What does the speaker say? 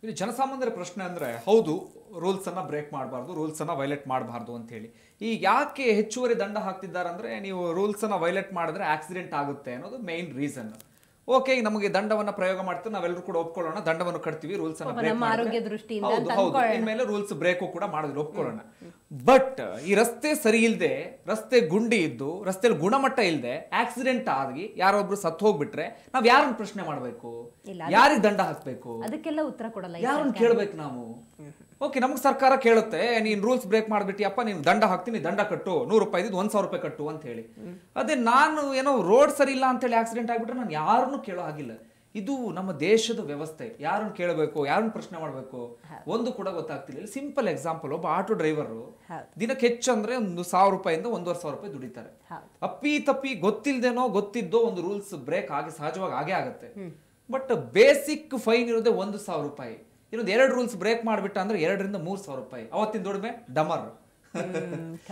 ಇದು ಜನಸಾಮಾನ್ಯರ ಪ್ರಶ್ನೆ ಅಂದ್ರೆ ಹೌದು ರೂಲ್ಸ್ ಅನ್ನ ಬ್ರೇಕ್ ಮಾಡಬಾರ್ದು ರೂಲ್ಸ್ ಅನ್ನ ವೈಲೇಟ್ ಮಾಡಬಾರ್ದು ಅಂತ ಹೇಳಿ ಈಗ ಯಾಕೆ ಹೆಚ್ಚುವರಿ ದಂಡ ಹಾಕ್ತಿದ್ದಾರೆ ಅಂದ್ರೆ ನೀವು ರೂಲ್ಸ್ ಅನ್ನ ವೈಲೇಟ್ ಮಾಡಿದ್ರೆ ಆಕ್ಸಿಡೆಂಟ್ ಆಗುತ್ತೆ ಅನ್ನೋದು ಮೇನ್ ರೀಸನ್ ಓಕೆ ಈಗ ನಮಗೆ ದಂಡವನ್ನ ಪ್ರಯೋಗ ಮಾಡ್ತೀವಿ ನಾವೆಲ್ಲರೂ ಕೂಡ ಒಪ್ಕೊಳ್ಳೋಣ ದಂಡವನ್ನು ಕಟ್ತೀವಿ ರೂಲ್ಸ್ ಅನ್ನ ಪಾಪ break ನಮ್ಮ ಮಾಡಿದ್ರೆ- ಆರೋಗ್ಯ ದೃಷ್ಟಿಯಿಂದ ಹೌದು, ಅಂತ ಹೌದು. ಅನ್ಕೊಳ್ಳೋಣ. ಇನ್ಮೇಲೆ ರೂಲ್ಸ್ ಬ್ರೇಕು ಕೂಡ ಮಾಡಿದ್ರು ಒಪ್ಕೊಳ್ಳೋಣ ಬಟ್ ಈ ರಸ್ತೆ ಸರಿ ಇಲ್ಲದೆ ರಸ್ತೆ ಗುಂಡಿ ಇದ್ದು ರಸ್ತೆಯಲ್ಲಿ ಗುಣಮಟ್ಟ ಇಲ್ಲದೆ ಆಕ್ಸಿಡೆಂಟ್ ಆಗಿ ಯಾರೊಬ್ರು ಸತ್ತು ಹೋಗ್ಬಿಟ್ರೆ ನಾವ್ ಯಾರನ್ನ ಪ್ರಶ್ನೆ ಮಾಡ್ಬೇಕು ಇಲ್ಲ, ಯಾರಿಗೆ ದಂಡ ಹಾಕ್ಬೇಕು ಅದಕ್ಕೆಲ್ಲ ಉತ್ತರ ಕೊಡಲ್ಲ ಈ ಯಾರನ್ನ ಸರ್ಕಾರ. ಕೇಳ್ಬೇಕು ನಾವು ಓಕೆ ನಮ್ಗೆ ಸರ್ಕಾರ ಕೇಳುತ್ತೆ ನೀನ್ ರೂಲ್ಸ್ ಬ್ರೇಕ್ ಮಾಡ್ಬಿಟ್ಟಿಯಪ್ಪ ನೀನ್ ದಂಡ ಹಾಕ್ತೀನಿ ದಂಡ ಕಟ್ಟು ನೂರು ರೂಪಾಯಿ ಇದ್ದು ಒಂದ್ ಸಾವಿರ ರೂಪಾಯಿ ಕಟ್ಟು ಅಂತ ಹೇಳಿ ಅದೇ ನಾನು ಏನೋ ರೋಡ್ ಸರಿ ಇಲ್ಲ ಅಂತ ಹೇಳಿ ಆಕ್ಸಿಡೆಂಟ್ ಆಗ್ಬಿಟ್ರೆ ನಾನು ಯಾರನ್ನು ಕೇಳೋ ಹಾಗಿಲ್ಲ ಇದು ನಮ್ಮ ದೇಶದ ವ್ಯವಸ್ಥೆ ಯಾರನ್ನ ಕೇಳಬೇಕು ಯಾರನ್ನ ಪ್ರಶ್ನೆ ಮಾಡಬೇಕು ಒಂದು ಕೂಡ ಗೊತ್ತಾಗ್ತಿಲ್ಲ ಸಿಂಪಲ್ ಎಕ್ಸಾಂಪಲ್ ಒಬ್ಬ ಆಟೋ ಡ್ರೈವರು ಹೌದು. ದಿನಕ್ಕೆ ಹೆಚ್ಚು ಅಂದ್ರೆ ಒಂದು ಸಾವಿರ ರೂಪಾಯಿಂದ ಒಂದೂವರೆ ಸಾವಿರ ರೂಪಾಯಿ ದುಡಿತಾರೆ ಹೌದು. ಅಪ್ಪಿ ತಪ್ಪಿ ಗೊತ್ತಿಲ್ದೇನೋ ಗೊತ್ತಿದ್ದೋ ಒಂದು ರೂಲ್ಸ್ ಬ್ರೇಕ್ ಆಗಿ ಸಹಜವಾಗಿ ಆಗೇ ಆಗುತ್ತೆ ಬಟ್ ಬೇಸಿಕ್ ಫೈನ್ ಇರೋದೇ ಒಂದು ಸಾವಿರ ರೂಪಾಯಿ ಇನ್ನೊಂದು ಎರಡು ರೂಲ್ಸ್ ಬ್ರೇಕ್ ಮಾಡ್ಬಿಟ್ಟ ಅಂದ್ರೆ ಎರಡರಿಂದ ಮೂರ್ ಸಾವಿರ ರೂಪಾಯಿ ಅವತ್ತಿನ ದುಡಿಮೆ ಡಮರ್